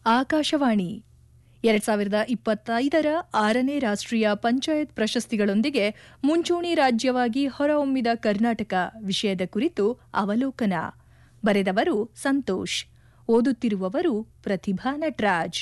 ಆಕಾಶವಾಣಿ ಎರಡ್ ಸಾವಿರದ ಇಪ್ಪತ್ತೈದರ ಆರನೇ ರಾಷ್ಟ್ರೀಯ ಪಂಚಾಯತ್ ಪ್ರಶಸ್ತಿಗಳೊಂದಿಗೆ ಮುಂಚೂಣಿ ರಾಜ್ಯವಾಗಿ ಹೊರಹೊಮ್ಮಿದ ಕರ್ನಾಟಕ ವಿಷಯದ ಕುರಿತು ಅವಲೋಕನ ಬರೆದವರು ಸಂತೋಷ್ ಓದುತ್ತಿರುವವರು ಪ್ರತಿಭಾ ನಟ್ರಾಜ್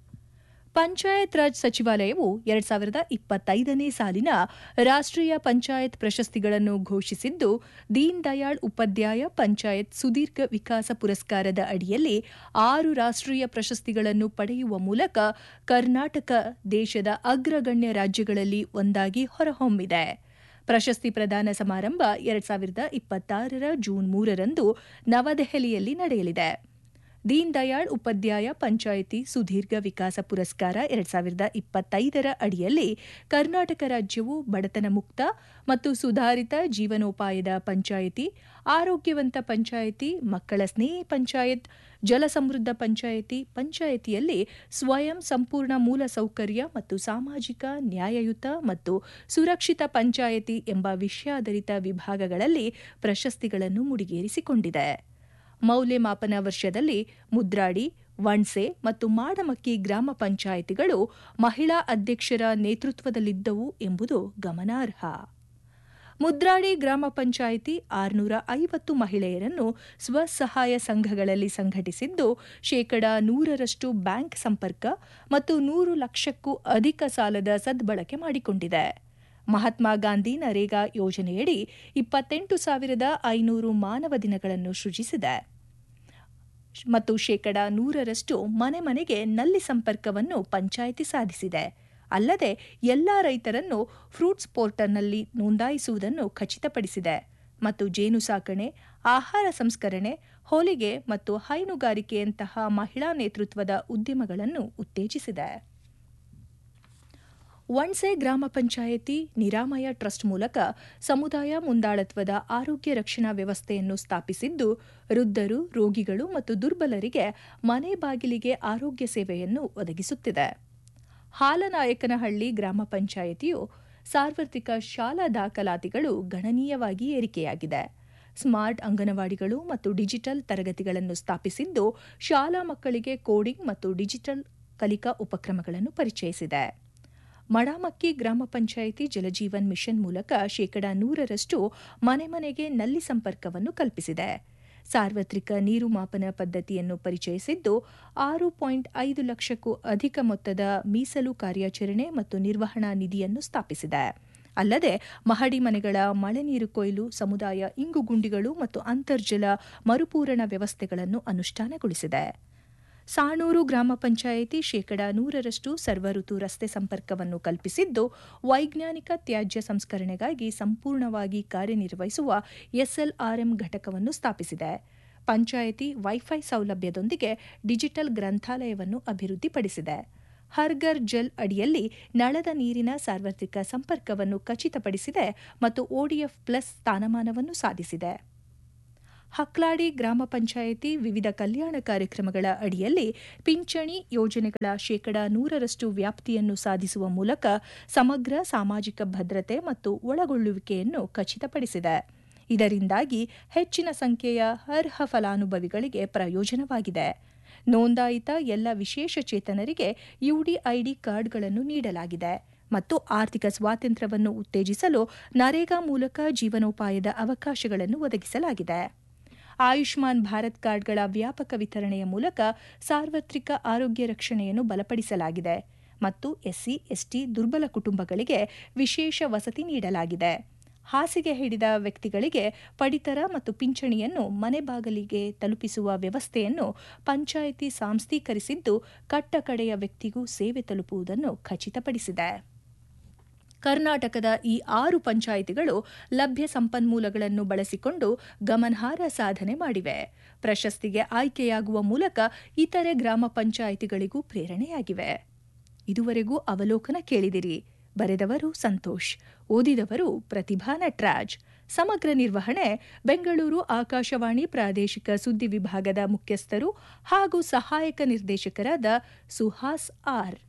ಪಂಚಾಯತ್ ರಾಜ್ ಸಚಿವಾಲಯವು ಎರಡ್ ಸಾವಿರದ ಇಪ್ಪತ್ತೈದನೇ ಸಾಲಿನ ರಾಷ್ಟ್ರೀಯ ಪಂಚಾಯತ್ ಪ್ರಶಸ್ತಿಗಳನ್ನು ಘೋಷಿಸಿದ್ದು ದೀನ್ ದಯಾಳ್ ಉಪಾಧ್ಯಾಯ ಪಂಚಾಯತ್ ಸುದೀರ್ಘ ವಿಕಾಸ ಪುರಸ್ಕಾರದ ಅಡಿಯಲ್ಲಿ ಆರು ರಾಷ್ಟ್ರೀಯ ಪ್ರಶಸ್ತಿಗಳನ್ನು ಪಡೆಯುವ ಮೂಲಕ ಕರ್ನಾಟಕ ದೇಶದ ಅಗ್ರಗಣ್ಯ ರಾಜ್ಯಗಳಲ್ಲಿ ಒಂದಾಗಿ ಹೊರಹೊಮ್ಮಿದೆ ಪ್ರಶಸ್ತಿ ಪ್ರದಾನ ಸಮಾರಂಭ ಎರಡ್ ಸಾವಿರದ ಇಪ್ಪತ್ತಾರರ ಜೂನ್ ಮೂರರಂದು ನವದೆಹಲಿಯಲ್ಲಿ ನಡೆಯಲಿದೆ ದೀನ್ ದಯಾಳ್ ಉಪಾಧ್ಯಾಯ ಪಂಚಾಯಿತಿ ಸುದೀರ್ಘ ವಿಕಾಸ ಪುರಸ್ಕಾರ ಎರಡ್ ಸಾವಿರದ ಇಪ್ಪತ್ತೈದರ ಅಡಿಯಲ್ಲಿ ಕರ್ನಾಟಕ ರಾಜ್ಯವು ಬಡತನ ಮುಕ್ತ ಮತ್ತು ಸುಧಾರಿತ ಜೀವನೋಪಾಯದ ಪಂಚಾಯಿತಿ ಆರೋಗ್ಯವಂತ ಪಂಚಾಯಿತಿ ಮಕ್ಕಳ ಸ್ನೇಹಿ ಪಂಚಾಯತ್ ಜಲಸಮೃದ್ಧ ಪಂಚಾಯಿತಿ ಪಂಚಾಯಿತಿಯಲ್ಲಿ ಸ್ವಯಂ ಸಂಪೂರ್ಣ ಮೂಲಸೌಕರ್ಯ ಮತ್ತು ಸಾಮಾಜಿಕ ನ್ಯಾಯಯುತ ಮತ್ತು ಸುರಕ್ಷಿತ ಪಂಚಾಯಿತಿ ಎಂಬ ವಿಷಯಾಧಾರಿತ ವಿಭಾಗಗಳಲ್ಲಿ ಪ್ರಶಸ್ತಿಗಳನ್ನು ಮುಡಿಗೇರಿಸಿಕೊಂಡಿದೆ ಮೌಲ್ಯಮಾಪನ ವರ್ಷದಲ್ಲಿ ಮುದ್ರಾಡಿ ವಣ್ಸೆ ಮತ್ತು ಮಾಡಮಕ್ಕಿ ಗ್ರಾಮ ಪಂಚಾಯಿತಿಗಳು ಮಹಿಳಾ ಅಧ್ಯಕ್ಷರ ನೇತೃತ್ವದಲ್ಲಿದ್ದವು ಎಂಬುದು ಗಮನಾರ್ಹ ಮುದ್ರಾಡಿ ಗ್ರಾಮ ಪಂಚಾಯಿತಿ ಆರುನೂರ ಐವತ್ತು ಮಹಿಳೆಯರನ್ನು ಸ್ವಸಹಾಯ ಸಂಘಗಳಲ್ಲಿ ಸಂಘಟಿಸಿದ್ದು ಶೇಕಡಾ ನೂರರಷ್ಟು ಬ್ಯಾಂಕ್ ಸಂಪರ್ಕ ಮತ್ತು ನೂರು ಲಕ್ಷಕ್ಕೂ ಅಧಿಕ ಸಾಲದ ಸದ್ಬಳಕೆ ಮಾಡಿಕೊಂಡಿದೆ ಮಹಾತ್ಮ ಗಾಂಧಿ ನರೇಗಾ ಯೋಜನೆಯಡಿ ಇಪ್ಪತ್ತೆಂಟು ಸಾವಿರದ ಐನೂರು ಮಾನವ ದಿನಗಳನ್ನು ಸೃಜಿಸಿದೆ ಮತ್ತು ಶೇಕಡಾ ನೂರರಷ್ಟು ಮನೆ ಮನೆಗೆ ನಲ್ಲಿ ಸಂಪರ್ಕವನ್ನು ಪಂಚಾಯಿತಿ ಸಾಧಿಸಿದೆ ಅಲ್ಲದೆ ಎಲ್ಲಾ ರೈತರನ್ನು ಫ್ರೂಟ್ಸ್ ಪೋರ್ಟಲ್ನಲ್ಲಿ ನೋಂದಾಯಿಸುವುದನ್ನು ಖಚಿತಪಡಿಸಿದೆ ಮತ್ತು ಜೇನು ಸಾಕಣೆ ಆಹಾರ ಸಂಸ್ಕರಣೆ ಹೋಲಿಗೆ ಮತ್ತು ಹೈನುಗಾರಿಕೆಯಂತಹ ಮಹಿಳಾ ನೇತೃತ್ವದ ಉದ್ಯಮಗಳನ್ನು ಉತ್ತೇಜಿಸಿದೆ ವಣ್ಸೆ ಗ್ರಾಮ ಪಂಚಾಯಿತಿ ನಿರಾಮಯ ಟ್ರಸ್ಟ್ ಮೂಲಕ ಸಮುದಾಯ ಮುಂದಾಳತ್ವದ ಆರೋಗ್ಯ ರಕ್ಷಣಾ ವ್ಯವಸ್ಥೆಯನ್ನು ಸ್ಥಾಪಿಸಿದ್ದು ವೃದ್ಧರು ರೋಗಿಗಳು ಮತ್ತು ದುರ್ಬಲರಿಗೆ ಮನೆ ಬಾಗಿಲಿಗೆ ಆರೋಗ್ಯ ಸೇವೆಯನ್ನು ಒದಗಿಸುತ್ತಿದೆ ಹಾಲನಾಯಕನಹಳ್ಳಿ ಗ್ರಾಮ ಪಂಚಾಯಿತಿಯು ಸಾರ್ವತ್ರಿಕ ಶಾಲಾ ದಾಖಲಾತಿಗಳು ಗಣನೀಯವಾಗಿ ಏರಿಕೆಯಾಗಿದೆ ಸ್ಮಾರ್ಟ್ ಅಂಗನವಾಡಿಗಳು ಮತ್ತು ಡಿಜಿಟಲ್ ತರಗತಿಗಳನ್ನು ಸ್ಥಾಪಿಸಿದ್ದು ಶಾಲಾ ಮಕ್ಕಳಿಗೆ ಕೋಡಿಂಗ್ ಮತ್ತು ಡಿಜಿಟಲ್ ಕಲಿಕಾ ಉಪಕ್ರಮಗಳನ್ನು ಪರಿಚಯಿಸಿದೆ ಮಡಾಮಕ್ಕಿ ಗ್ರಾಮ ಪಂಚಾಯಿತಿ ಜಲಜೀವನ್ ಮಿಷನ್ ಮೂಲಕ ಶೇಕಡಾ ನೂರರಷ್ಟು ಮನೆ ಮನೆಗೆ ನಲ್ಲಿ ಸಂಪರ್ಕವನ್ನು ಕಲ್ಪಿಸಿದೆ ಸಾರ್ವತ್ರಿಕ ನೀರು ಮಾಪನ ಪದ್ಧತಿಯನ್ನು ಪರಿಚಯಿಸಿದ್ದು ಆರು ಪಾಯಿಂಟ್ ಐದು ಲಕ್ಷಕ್ಕೂ ಅಧಿಕ ಮೊತ್ತದ ಮೀಸಲು ಕಾರ್ಯಾಚರಣೆ ಮತ್ತು ನಿರ್ವಹಣಾ ನಿಧಿಯನ್ನು ಸ್ಥಾಪಿಸಿದೆ ಅಲ್ಲದೆ ಮಹಡಿ ಮನೆಗಳ ಮಳೆ ನೀರು ಕೊಯ್ಲು ಸಮುದಾಯ ಇಂಗುಗುಂಡಿಗಳು ಮತ್ತು ಅಂತರ್ಜಲ ಮರುಪೂರಣ ವ್ಯವಸ್ಥೆಗಳನ್ನು ಅನುಷ್ಠಾನಗೊಳಿಸಿದೆ ಸಾಣೂರು ಗ್ರಾಮ ಪಂಚಾಯಿತಿ ಶೇಕಡಾ ನೂರರಷ್ಟು ಸರ್ವಋತು ರಸ್ತೆ ಸಂಪರ್ಕವನ್ನು ಕಲ್ಪಿಸಿದ್ದು ವೈಜ್ಞಾನಿಕ ತ್ಯಾಜ್ಯ ಸಂಸ್ಕರಣೆಗಾಗಿ ಸಂಪೂರ್ಣವಾಗಿ ಕಾರ್ಯನಿರ್ವಹಿಸುವ ಎಸ್ಎಲ್ಆರ್ಎಂ ಘಟಕವನ್ನು ಸ್ಥಾಪಿಸಿದೆ ಪಂಚಾಯಿತಿ ವೈಫೈ ಸೌಲಭ್ಯದೊಂದಿಗೆ ಡಿಜಿಟಲ್ ಗ್ರಂಥಾಲಯವನ್ನು ಅಭಿವೃದ್ಧಿಪಡಿಸಿದೆ ಹರ್ಗರ್ ಜಲ್ ಅಡಿಯಲ್ಲಿ ನಳದ ನೀರಿನ ಸಾರ್ವತ್ರಿಕ ಸಂಪರ್ಕವನ್ನು ಖಚಿತಪಡಿಸಿದೆ ಮತ್ತು ಒಡಿಎಫ್ ಪ್ಲಸ್ ಸ್ಥಾನಮಾನವನ್ನು ಸಾಧಿಸಿದೆ ಹಕ್ಲಾಡಿ ಗ್ರಾಮ ಪಂಚಾಯಿತಿ ವಿವಿಧ ಕಲ್ಯಾಣ ಕಾರ್ಯಕ್ರಮಗಳ ಅಡಿಯಲ್ಲಿ ಪಿಂಚಣಿ ಯೋಜನೆಗಳ ಶೇಕಡಾ ನೂರರಷ್ಟು ವ್ಯಾಪ್ತಿಯನ್ನು ಸಾಧಿಸುವ ಮೂಲಕ ಸಮಗ್ರ ಸಾಮಾಜಿಕ ಭದ್ರತೆ ಮತ್ತು ಒಳಗೊಳ್ಳುವಿಕೆಯನ್ನು ಖಚಿತಪಡಿಸಿದೆ ಇದರಿಂದಾಗಿ ಹೆಚ್ಚಿನ ಸಂಖ್ಯೆಯ ಅರ್ಹ ಫಲಾನುಭವಿಗಳಿಗೆ ಪ್ರಯೋಜನವಾಗಿದೆ ನೋಂದಾಯಿತ ಎಲ್ಲ ವಿಶೇಷಚೇತನರಿಗೆ ಯುಡಿಐಡಿ ಕಾರ್ಡ್ಗಳನ್ನು ನೀಡಲಾಗಿದೆ ಮತ್ತು ಆರ್ಥಿಕ ಸ್ವಾತಂತ್ರ್ಯವನ್ನು ಉತ್ತೇಜಿಸಲು ನರೇಗಾ ಮೂಲಕ ಜೀವನೋಪಾಯದ ಅವಕಾಶಗಳನ್ನು ಒದಗಿಸಲಾಗಿದೆ ಆಯುಷ್ಮಾನ್ ಭಾರತ್ ಕಾರ್ಡ್ಗಳ ವ್ಯಾಪಕ ವಿತರಣೆಯ ಮೂಲಕ ಸಾರ್ವತ್ರಿಕ ಆರೋಗ್ಯ ರಕ್ಷಣೆಯನ್ನು ಬಲಪಡಿಸಲಾಗಿದೆ ಮತ್ತು ಎಸ್ಸಿ ಎಸ್ಟಿ ದುರ್ಬಲ ಕುಟುಂಬಗಳಿಗೆ ವಿಶೇಷ ವಸತಿ ನೀಡಲಾಗಿದೆ ಹಾಸಿಗೆ ಹಿಡಿದ ವ್ಯಕ್ತಿಗಳಿಗೆ ಪಡಿತರ ಮತ್ತು ಪಿಂಚಣಿಯನ್ನು ಮನೆ ಬಾಗಿಲಿಗೆ ತಲುಪಿಸುವ ವ್ಯವಸ್ಥೆಯನ್ನು ಪಂಚಾಯಿತಿ ಸಾಂಸ್ಥೀಕರಿಸಿದ್ದು ಕಟ್ಟಕಡೆಯ ವ್ಯಕ್ತಿಗೂ ಸೇವೆ ತಲುಪುವುದನ್ನು ಖಚಿತಪಡಿಸಿದೆ ಕರ್ನಾಟಕದ ಈ ಆರು ಪಂಚಾಯಿತಿಗಳು ಲಭ್ಯ ಸಂಪನ್ಮೂಲಗಳನ್ನು ಬಳಸಿಕೊಂಡು ಗಮನಾರ್ಹ ಸಾಧನೆ ಮಾಡಿವೆ ಪ್ರಶಸ್ತಿಗೆ ಆಯ್ಕೆಯಾಗುವ ಮೂಲಕ ಇತರೆ ಗ್ರಾಮ ಪಂಚಾಯಿತಿಗಳಿಗೂ ಪ್ರೇರಣೆಯಾಗಿವೆ ಇದುವರೆಗೂ ಅವಲೋಕನ ಕೇಳಿದಿರಿ ಬರೆದವರು ಸಂತೋಷ್ ಓದಿದವರು ಪ್ರತಿಭಾ ನಟ್ರಾಜ್ ಸಮಗ್ರ ನಿರ್ವಹಣೆ ಬೆಂಗಳೂರು ಆಕಾಶವಾಣಿ ಪ್ರಾದೇಶಿಕ ಸುದ್ದಿ ವಿಭಾಗದ ಮುಖ್ಯಸ್ಥರು ಹಾಗೂ ಸಹಾಯಕ ನಿರ್ದೇಶಕರಾದ ಸುಹಾಸ್ ಆರ್